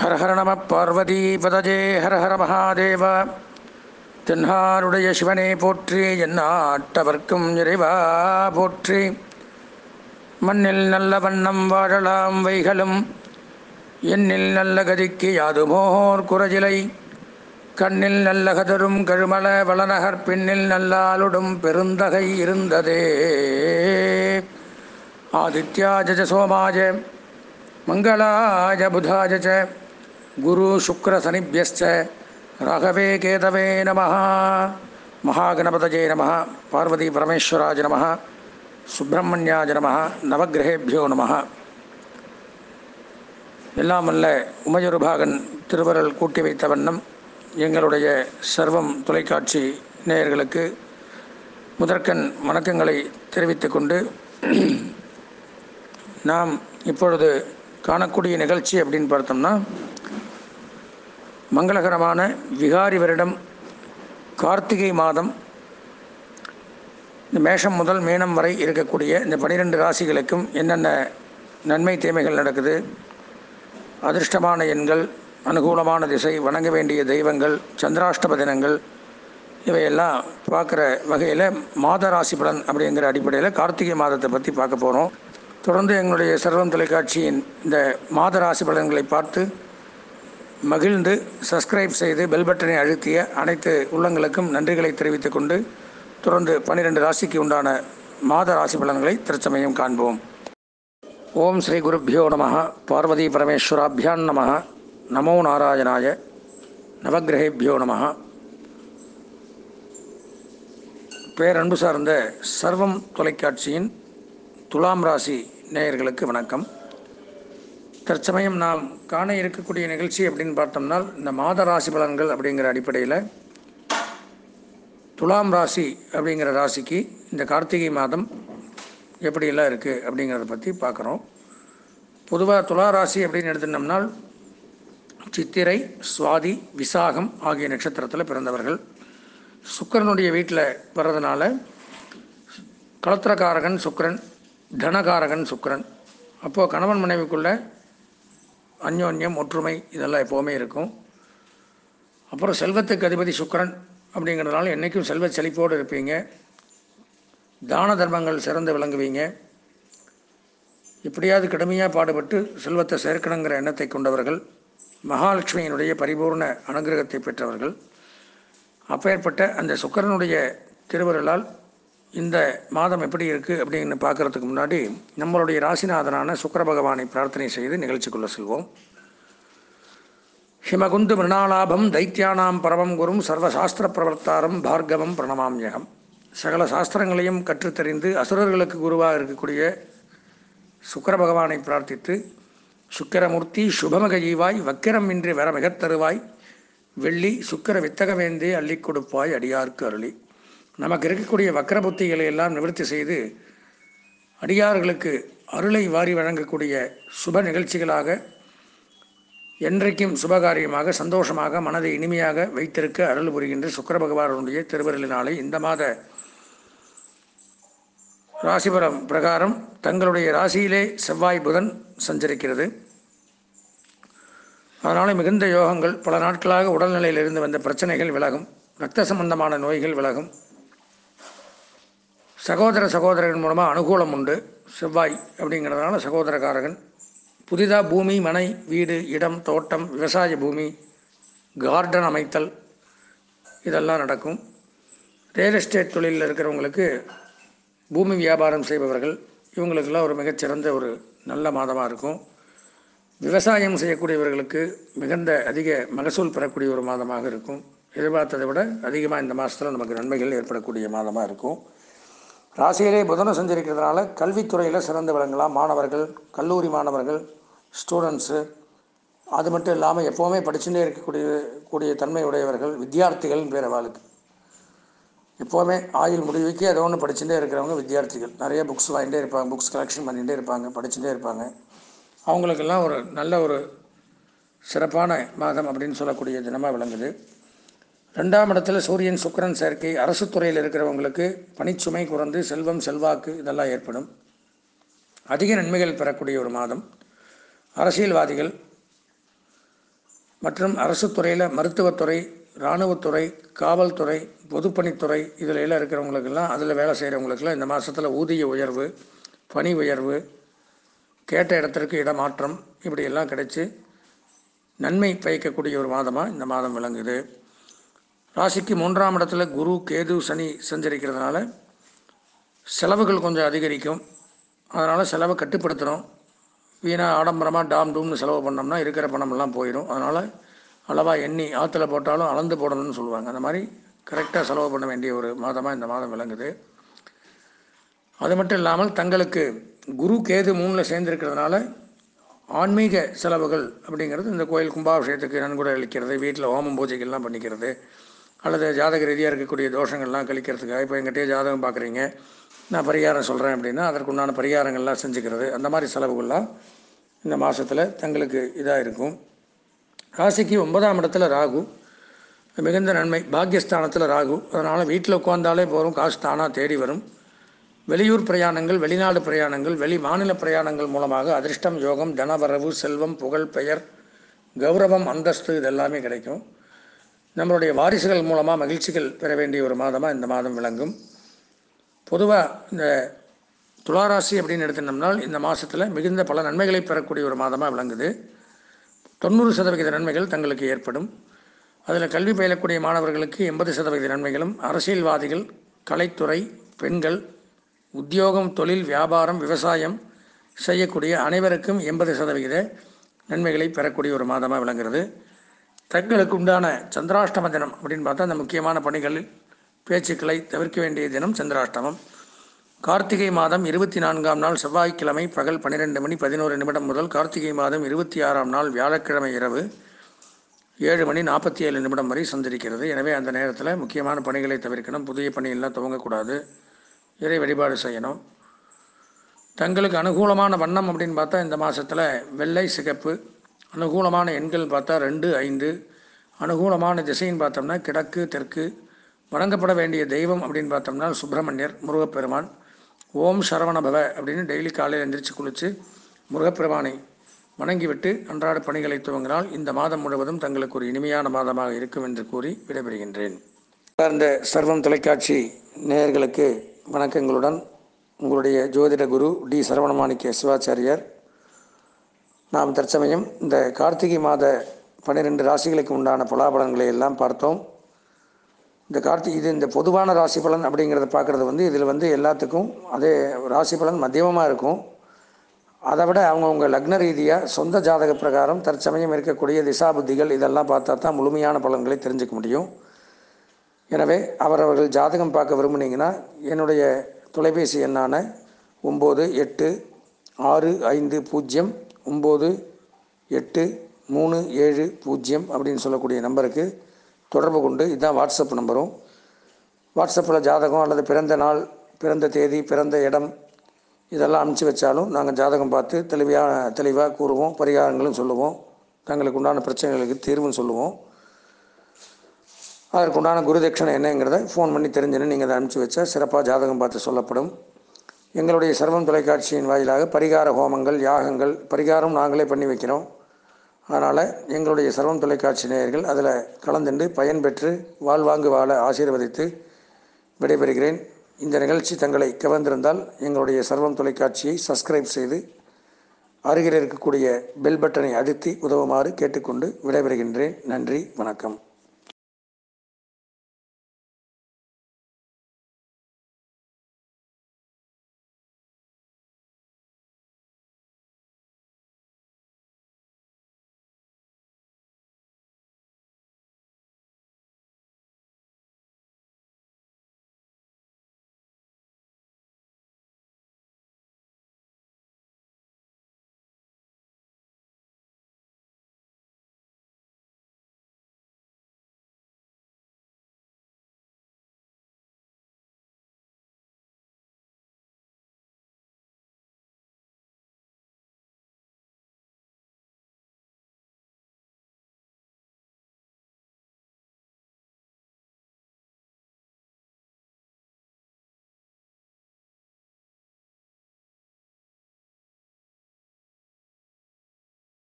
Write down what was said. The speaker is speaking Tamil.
ஹர ஹர நம பார்வதி பதஜே ஹர ஹர மகாதேவ தென்னாருடைய சிவனே போற்றி எந்நாட்டவர்க்கும் இறைவா போற்றி மண்ணில் நல்ல வண்ணம் வாழலாம் வைகளும் எண்ணில் நல்ல கதிக்கு யாதுமோர் குறஜிலை கண்ணில் நல்ல கதரும் கழுமல வளநகர் பின்னில் நல்லாளுடும் பெருந்தகை இருந்ததே ஆதித்யாஜ ச சோமாஜ மங்களாஜ புதாஜ ச குரு சுக்ர சனிபியஸ்ச ராகவே கேதவே நம மகாகணபதஜே நம பார்வதி பரமேஸ்வராஜ நம சுப்பிரமணியாஜ நம நவகிரகேபியோ நம எல்லாம் அல்ல உமையொருபாகன் திருவருள் கூட்டி வைத்த வண்ணம் எங்களுடைய சர்வம் தொலைக்காட்சி நேயர்களுக்கு முதற்கண் வணக்கங்களை தெரிவித்துக் கொண்டு நாம் இப்பொழுது காணக்கூடிய நிகழ்ச்சி அப்படின்னு பார்த்தோம்னா மங்களகரமான விகாரி வருடம் கார்த்திகை மாதம் இந்த மேஷம் முதல் மீனம் வரை இருக்கக்கூடிய இந்த பனிரெண்டு ராசிகளுக்கும் என்னென்ன நன்மை தீமைகள் நடக்குது அதிர்ஷ்டமான எண்கள் அனுகூலமான திசை வணங்க வேண்டிய தெய்வங்கள் சந்திராஷ்டம தினங்கள் இவையெல்லாம் பார்க்குற வகையில் மாத ராசி பலன் அப்படிங்கிற அடிப்படையில் கார்த்திகை மாதத்தை பற்றி பார்க்க போகிறோம் தொடர்ந்து எங்களுடைய சர்வம் தொலைக்காட்சியின் இந்த மாத ராசி பலன்களை பார்த்து மகிழ்ந்து சப்ஸ்கிரைப் செய்து பெல் பட்டனை அழுத்திய அனைத்து உள்ளங்களுக்கும் நன்றிகளை தெரிவித்துக் கொண்டு தொடர்ந்து பன்னிரெண்டு ராசிக்கு உண்டான மாத ராசி பலன்களை திருச்சமயம் காண்போம் ஓம் ஸ்ரீ குருப்பியோ நம பார்வதி பரமேஸ்வராபியான் நம நமோ நாராயணாய நவகிரகேபியோ நம பேரன்பு சார்ந்த சர்வம் தொலைக்காட்சியின் துலாம் ராசி நேயர்களுக்கு வணக்கம் தற்சமயம் நாம் காண இருக்கக்கூடிய நிகழ்ச்சி அப்படின்னு பார்த்தோம்னால் இந்த மாத ராசி பலன்கள் அப்படிங்கிற அடிப்படையில் துலாம் ராசி அப்படிங்கிற ராசிக்கு இந்த கார்த்திகை மாதம் எப்படியெல்லாம் இருக்குது அப்படிங்கிறத பற்றி பார்க்குறோம் பொதுவாக துலா ராசி அப்படின்னு எடுத்துட்டோம்னால் சித்திரை சுவாதி விசாகம் ஆகிய நட்சத்திரத்தில் பிறந்தவர்கள் சுக்கரனுடைய வீட்டில் வர்றதுனால களத்திரக்காரகன் சுக்கரன் தனகாரகன் சுக்கரன் அப்போது கணவன் மனைவிக்குள்ள அந்யோன்யம் ஒற்றுமை இதெல்லாம் எப்போவுமே இருக்கும் அப்புறம் செல்வத்துக்கு அதிபதி சுக்கரன் அப்படிங்கிறதுனால என்றைக்கும் செல்வ செழிப்போடு இருப்பீங்க தான தர்மங்கள் சிறந்து விளங்குவீங்க எப்படியாவது கடுமையாக பாடுபட்டு செல்வத்தை சேர்க்கணுங்கிற எண்ணத்தை கொண்டவர்கள் மகாலட்சுமியினுடைய பரிபூர்ண அனுகிரகத்தை பெற்றவர்கள் அப்பேற்பட்ட அந்த சுக்கரனுடைய திருவருளால் இந்த மாதம் எப்படி இருக்குது அப்படின்னு பார்க்குறதுக்கு முன்னாடி நம்மளுடைய ராசிநாதனான சுக்கர பகவானை பிரார்த்தனை செய்து நிகழ்ச்சிக்குள்ளே செல்வோம் ஹிமகுந்து மிருணாலாபம் தைத்தியானாம் பரமம் குரும் சர்வசாஸ்திர பிரவர்த்தாரம் பார்கவம் பிரணமாம்யகம் சகல சாஸ்திரங்களையும் கற்றுத்தெறிந்து அசுரர்களுக்கு குருவாக இருக்கக்கூடிய சுக்கர பகவானை பிரார்த்தித்து சுக்கரமூர்த்தி சுபமக ஜீவாய் வக்கிரம் இன்றி வர மிகத்தருவாய் வெள்ளி சுக்கர வித்தகவேந்தே அள்ளி கொடுப்பாய் அடியார்க்கு அருளி நமக்கு இருக்கக்கூடிய வக்கர புத்திகளை எல்லாம் நிவர்த்தி செய்து அடியார்களுக்கு அருளை வாரி வழங்கக்கூடிய சுப நிகழ்ச்சிகளாக என்றைக்கும் சுபகாரியமாக சந்தோஷமாக மனதை இனிமையாக வைத்திருக்க அருள் புரிகின்ற சுக்கர பகவானுடைய திருவருளினாலே இந்த மாத ராசிபரம் பிரகாரம் தங்களுடைய ராசியிலே செவ்வாய் புதன் சஞ்சரிக்கிறது அதனால் மிகுந்த யோகங்கள் பல நாட்களாக உடல்நிலையில் இருந்து வந்த பிரச்சனைகள் விலகும் இரத்த சம்பந்தமான நோய்கள் விலகும் சகோதர சகோதரர்கள் மூலமாக அனுகூலம் உண்டு செவ்வாய் அப்படிங்கிறதுனால சகோதரக்காரகன் புதிதாக பூமி மனை வீடு இடம் தோட்டம் விவசாய பூமி கார்டன் அமைத்தல் இதெல்லாம் நடக்கும் ரியல் எஸ்டேட் தொழிலில் இருக்கிறவங்களுக்கு பூமி வியாபாரம் செய்பவர்கள் இவங்களுக்கெல்லாம் ஒரு மிகச்சிறந்த ஒரு நல்ல மாதமாக இருக்கும் விவசாயம் செய்யக்கூடியவர்களுக்கு மிகுந்த அதிக மகசூல் பெறக்கூடிய ஒரு மாதமாக இருக்கும் எதிர்பார்த்ததை விட அதிகமாக இந்த மாதத்தில் நமக்கு நன்மைகள் ஏற்படக்கூடிய மாதமாக இருக்கும் ராசியிலே புதனம் செஞ்சிருக்கிறதுனால கல்வித்துறையில் சிறந்து விளங்கலாம் மாணவர்கள் கல்லூரி மாணவர்கள் ஸ்டூடெண்ட்ஸு அது மட்டும் இல்லாமல் எப்போவுமே படிச்சுட்டே இருக்கக்கூடிய கூடிய தன்மை உடையவர்கள் வித்தியார்த்திகள் பேர் அவளுக்கு எப்போவுமே ஆயுள் முடிவுக்கு ஏதோ ஒன்று படிச்சுட்டே இருக்கிறவங்க வித்தியார்த்திகள் நிறைய புக்ஸ் வாங்கிட்டே இருப்பாங்க புக்ஸ் கலெக்ஷன் பண்ணிகிட்டே இருப்பாங்க படிச்சுட்டே இருப்பாங்க அவங்களுக்கெல்லாம் ஒரு நல்ல ஒரு சிறப்பான மாதம் அப்படின்னு சொல்லக்கூடிய தினமாக விளங்குது ரெண்டாம் இடத்துல சூரியன் சுக்கிரன் சேர்க்கை அரசு துறையில் இருக்கிறவங்களுக்கு பணிச்சுமை குறைந்து செல்வம் செல்வாக்கு இதெல்லாம் ஏற்படும் அதிக நன்மைகள் பெறக்கூடிய ஒரு மாதம் அரசியல்வாதிகள் மற்றும் அரசு துறையில் மருத்துவத்துறை இராணுவத்துறை காவல்துறை பொதுப்பணித்துறை இதில் எல்லாம் இருக்கிறவங்களுக்கெல்லாம் அதில் வேலை செய்கிறவங்களுக்கெல்லாம் இந்த மாதத்தில் ஊதிய உயர்வு பணி உயர்வு கேட்ட இடத்திற்கு இடமாற்றம் இப்படியெல்லாம் கிடைச்சி நன்மை பயக்கக்கூடிய ஒரு மாதமாக இந்த மாதம் விளங்குது ராசிக்கு மூன்றாம் இடத்துல குரு கேது சனி சஞ்சரிக்கிறதுனால செலவுகள் கொஞ்சம் அதிகரிக்கும் அதனால் செலவை கட்டுப்படுத்தணும் வீணாக ஆடம்பரமாக டாம் டூம்னு செலவு பண்ணோம்னா இருக்கிற பணமெல்லாம் போயிடும் அதனால் அளவாக எண்ணி ஆற்றுல போட்டாலும் அளந்து போடணும்னு சொல்லுவாங்க அந்த மாதிரி கரெக்டாக செலவு பண்ண வேண்டிய ஒரு மாதமாக இந்த மாதம் விளங்குது அது மட்டும் இல்லாமல் தங்களுக்கு குரு கேது மூணில் சேர்ந்திருக்கிறதுனால ஆன்மீக செலவுகள் அப்படிங்கிறது இந்த கோயில் கும்பாபிஷேகத்துக்கு நன்கொடை அளிக்கிறது வீட்டில் ஹோமம் பூஜைகள்லாம் பண்ணிக்கிறது அல்லது ஜாதக ரீதியாக இருக்கக்கூடிய தோஷங்கள்லாம் கழிக்கிறதுக்காக இப்போ எங்கிட்டே ஜாதகம் பார்க்குறீங்க நான் பரிகாரம் சொல்கிறேன் அப்படின்னா அதற்குண்டான பரிகாரங்கள்லாம் செஞ்சுக்கிறது அந்த மாதிரி செலவுகள்லாம் இந்த மாதத்தில் தங்களுக்கு இதாக இருக்கும் ராசிக்கு ஒன்பதாம் இடத்துல ராகு மிகுந்த நன்மை பாக்கியஸ்தானத்தில் ராகு அதனால் வீட்டில் உட்காந்தாலே போகிறோம் காசு தானாக தேடி வரும் வெளியூர் பிரயாணங்கள் வெளிநாடு பிரயாணங்கள் வெளி மாநில பிரயாணங்கள் மூலமாக அதிர்ஷ்டம் யோகம் தனவரவு செல்வம் புகழ் பெயர் கௌரவம் அந்தஸ்து இதெல்லாமே கிடைக்கும் நம்மளுடைய வாரிசுகள் மூலமாக மகிழ்ச்சிகள் பெற வேண்டிய ஒரு மாதமாக இந்த மாதம் விளங்கும் பொதுவாக இந்த துளாராசி அப்படின்னு எடுத்துனோம்னால் இந்த மாதத்தில் மிகுந்த பல நன்மைகளை பெறக்கூடிய ஒரு மாதமாக விளங்குது தொண்ணூறு சதவிகித நன்மைகள் தங்களுக்கு ஏற்படும் அதில் கல்வி பயிலக்கூடிய மாணவர்களுக்கு எண்பது சதவிகித நன்மைகளும் அரசியல்வாதிகள் கலைத்துறை பெண்கள் உத்தியோகம் தொழில் வியாபாரம் விவசாயம் செய்யக்கூடிய அனைவருக்கும் எண்பது சதவிகித நன்மைகளை பெறக்கூடிய ஒரு மாதமாக விளங்குறது தங்களுக்கு உண்டான சந்திராஷ்டம தினம் அப்படின்னு பார்த்தா அந்த முக்கியமான பணிகளில் பேச்சுக்களை தவிர்க்க வேண்டிய தினம் சந்திராஷ்டமம் கார்த்திகை மாதம் இருபத்தி நான்காம் நாள் செவ்வாய்க்கிழமை பகல் பன்னிரெண்டு மணி பதினோரு நிமிடம் முதல் கார்த்திகை மாதம் இருபத்தி ஆறாம் நாள் வியாழக்கிழமை இரவு ஏழு மணி நாற்பத்தி ஏழு நிமிடம் வரை சந்திரிக்கிறது எனவே அந்த நேரத்தில் முக்கியமான பணிகளை தவிர்க்கணும் புதிய பணியெல்லாம் துவங்கக்கூடாது இறை வழிபாடு செய்யணும் தங்களுக்கு அனுகூலமான வண்ணம் அப்படின்னு பார்த்தா இந்த மாதத்தில் வெள்ளை சிகப்பு அனுகூலமான எண்கள் பார்த்தா ரெண்டு ஐந்து அனுகூலமான திசைன்னு பார்த்தோம்னா கிழக்கு தெற்கு வணங்கப்பட வேண்டிய தெய்வம் அப்படின்னு பார்த்தோம்னா சுப்பிரமணியர் முருகப்பெருமான் ஓம் சரவண பவ அப்படின்னு டெய்லி காலையில் எந்திரிச்சு குளித்து முருகப்பெருமானை வணங்கிவிட்டு அன்றாட பணிகளை துவங்கினால் இந்த மாதம் முழுவதும் தங்களுக்கு ஒரு இனிமையான மாதமாக இருக்கும் என்று கூறி விடைபெறுகின்றேன் சார்ந்த சர்வம் தொலைக்காட்சி நேயர்களுக்கு வணக்கங்களுடன் உங்களுடைய ஜோதிட குரு டி சரவணமாணிக்க சிவாச்சாரியார் நாம் தற்சமயம் இந்த கார்த்திகை மாத பன்னிரெண்டு ராசிகளுக்கு உண்டான பலாபலன்களை எல்லாம் பார்த்தோம் இந்த கார்த்தி இது இந்த பொதுவான ராசி பலன் அப்படிங்கிறத பார்க்குறது வந்து இதில் வந்து எல்லாத்துக்கும் அதே ராசி பலன் மத்தியமமாக இருக்கும் அதை விட அவங்கவுங்க லக்ன ரீதியாக சொந்த ஜாதக பிரகாரம் தற்சமயம் இருக்கக்கூடிய திசா புத்திகள் இதெல்லாம் பார்த்தா தான் முழுமையான பலன்களை தெரிஞ்சுக்க முடியும் எனவே அவரவர்கள் ஜாதகம் பார்க்க விரும்புனீங்கன்னா என்னுடைய தொலைபேசி எண்ணான ஒம்பது எட்டு ஆறு ஐந்து பூஜ்ஜியம் ஒம்பது எட்டு மூணு ஏழு பூஜ்ஜியம் அப்படின்னு சொல்லக்கூடிய நம்பருக்கு தொடர்பு கொண்டு இதுதான் வாட்ஸ்அப் நம்பரும் வாட்ஸ்அப்பில் ஜாதகம் அல்லது பிறந்த நாள் பிறந்த தேதி பிறந்த இடம் இதெல்லாம் அனுப்பிச்சி வச்சாலும் நாங்கள் ஜாதகம் பார்த்து தெளிவாக தெளிவாக கூறுவோம் பரிகாரங்களும் சொல்லுவோம் தங்களுக்கு உண்டான பிரச்சனைகளுக்கு தீர்வும் சொல்லுவோம் அதற்கு உண்டான குரு தட்சணை என்னங்கிறத ஃபோன் பண்ணி தெரிஞ்சுன்னு நீங்கள் அதை அனுப்பிச்சி வச்சா சிறப்பாக ஜாதகம் பார்த்து சொல்லப்படும் எங்களுடைய சர்வம் தொலைக்காட்சியின் வாயிலாக பரிகார ஹோமங்கள் யாகங்கள் பரிகாரம் நாங்களே பண்ணி வைக்கிறோம் அதனால் எங்களுடைய சர்வம் தொலைக்காட்சி நேயர்கள் அதில் கலந்துண்டு பயன்பெற்று வாழ்வாங்கு வாழ ஆசீர்வதித்து விடைபெறுகிறேன் இந்த நிகழ்ச்சி தங்களை கவர்ந்திருந்தால் எங்களுடைய சர்வம் தொலைக்காட்சியை சப்ஸ்கிரைப் செய்து அருகில் இருக்கக்கூடிய பெல் பட்டனை அழுத்தி உதவுமாறு கேட்டுக்கொண்டு விடைபெறுகின்றேன் நன்றி வணக்கம்